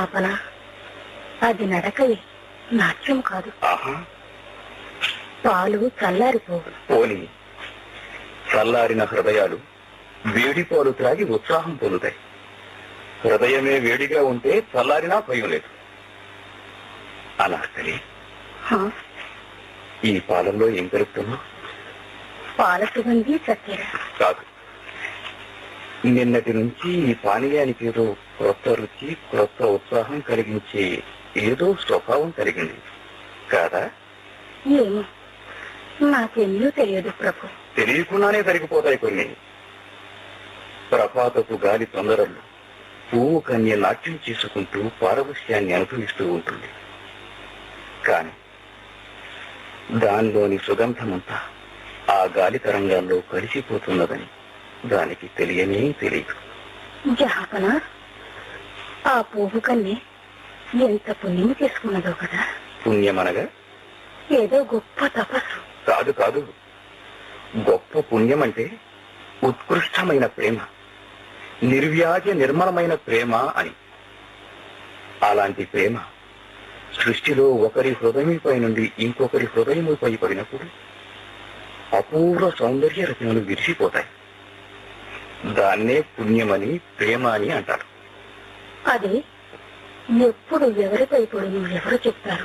జహాపన అది నడకయే నాట్యం కాదు ఆహా పాలు చల్లారిపోవు పోని చల్లారిన హృదయాలు వేడి పాలు త్రాగి ఉత్సాహం పొందుతాయి హృదయమే వేడిగా ఉంటే చల్లారినా భయం లేదు అనార్కలి హా, ఈ పాలల్లో ఏం కలుపుతున్నావు పాల సుగంధి చక్కెర కాదు నిన్నటి నుంచి ఈ పానీయానికి ఏదో క్రొత్త రుచి క్రొత్త ఉత్సాహం కలిగించే ఏదో స్వభావం కలిగింది కాదా ఏమో నాకెన్నో తెలియదు ప్రభు తెలియకుండానే జరిగిపోతాయి కొన్ని ప్రభాతపు గాలి తొందరలు పువ్వు కన్య నాట్యం చేసుకుంటూ పారవశ్యాన్ని అనుభవిస్తూ ఉంటుంది కాని దానిలోని సుగంధమంతా ఆ గాలి తరంగాల్లో కలిసిపోతున్నదని దానికి తెలియనే తెలియదు జహాపన ఆ పువ్వు కన్నే ఎంత పుణ్యం చేసుకున్నదో కదా పుణ్యమనగా ఏదో గొప్ప తపస్సు కాదు కాదు గొప్ప పుణ్యం అంటే ఉత్కృష్టమైన ప్రేమ నిర్వ్యాజ నిర్మలమైన ప్రేమ అని అలాంటి ప్రేమ సృష్టిలో ఒకరి హృదయంపై నుండి ఇంకొకరి హృదయముపై పడినప్పుడు అపూర్వ సౌందర్య రచనలు విరిసిపోతాయి దాన్నే పుణ్యమని ప్రేమ అని అంటారు అది ఎప్పుడు ఎవరిపై పడును ఎవరు చెప్తారు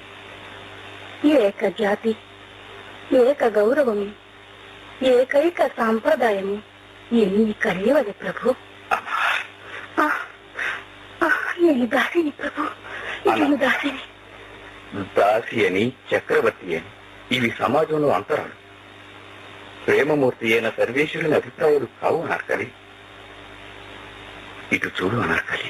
ఏక జాతి ఏక గౌరవము ఏకైక సాంప్రదాయము ఎన్ని కలియవది ప్రభు ఆ, ఆ, నేను దాసిని ప్రభు నేను దాసిని దాసి అని చక్రవర్తి అని ఇవి సమాజంలో అంతరాలు ప్రేమమూర్తి అయిన సర్వేశ్వరుని అభిప్రాయాలు కావు అనార్కలి ఇటు చూడు అనార్కలి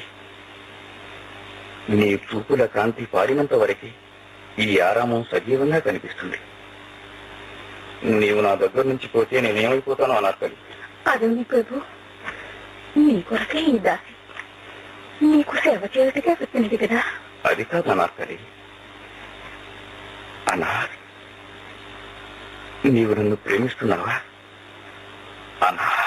నీ చూపుల కాంతి పారినంత వరకే ఈ ఆరామం సజీవంగా కనిపిస్తుంది నీవు నా దగ్గర నుంచి పోతే నేనేమైపోతాను అనార్కలి అదేమి ప్రభు నీ కొరకే ఈ దాసి నీకు సేవ చేయటకే వచ్చినది కదా అది కాదు అనార్కలి అనార్ నీవు నన్ను ప్రేమిస్తున్నావా అనార్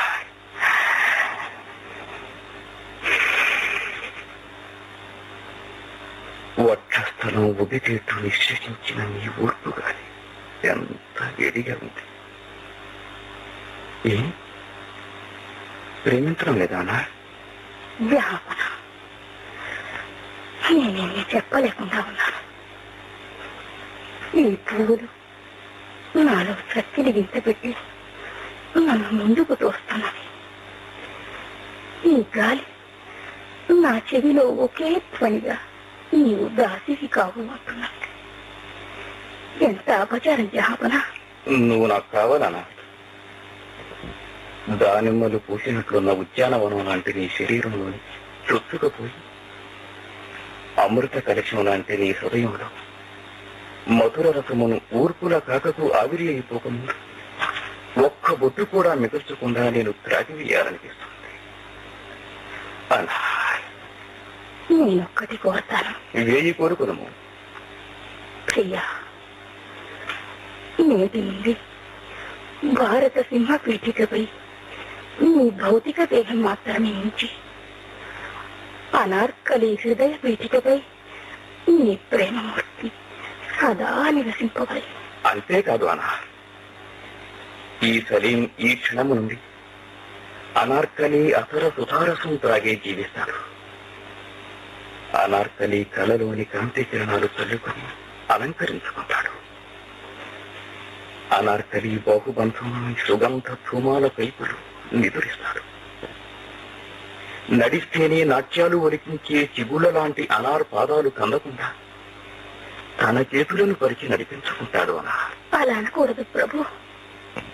వక్షస్థలం ఉదితేట్టు నిశ్చయించిన నీ ఊర్పు గాలి ఎంత వేడిగా ఉంది ఏ ప్రేమించడం లేదా అనార్ వ్యాపన నేనేమి చెప్పలేకుండా ఉన్నాను ఈ పువ్వులు నాలో శక్తిని వింతపెట్టి నన్ను ముందుకు తోస్తున్నవి ఈ గాలి నా చెవిలో ఒకే ధ్వనిగా నీవు దాసివి కావు అంటున్నది ఎంత అపచారం జాపన నువ్వు నాకు కావాలనా దానిమ్మలు పూసినట్లున్న ఉద్యానవనం లాంటి నీ శరీరంలోని చొచ్చుకపోయి అమృత కలశం లాంటి నీ హృదయంలో మధుర రసమును ఊర్పుల కాకకు ఆవిరి అయిపోకముందు ఒక్క బొట్టు కూడా మిగల్చకుండా నేను త్రాగివేయాలనిపిస్తుంది అలా నేనొక్కటి కోరతాను వేయి కోరుకుదము ప్రియా నేటి నుండి భారత సింహ పీఠికపై నీ భౌతిక దేహం మాత్రమే ఉంచి అనార్కలి హృదయ పీఠికపై నీ ప్రేమమూర్తి సదా నివసింపబడి అంతేకాదు అనా ఈ సలీం ఈ క్షణము నుండి అనార్కలి అసర సుధారసం త్రాగే జీవిస్తాడు అనార్కలి కలలోని కాంతి కిరణాలు చల్లుకొని అలంకరించుకుంటాడు అనార్కలి బాహుబంధంలోని సుగంధ ధూమాల పైపులు నిదురిస్తాడు నడిస్తేనే నాట్యాలు ఒలికించే చిగుల లాంటి అనార్ పాదాలు కందకుండా తన చేతులను పరిచి నడిపించుకుంటాడు అనార్ అలా అనకూడదు ప్రభు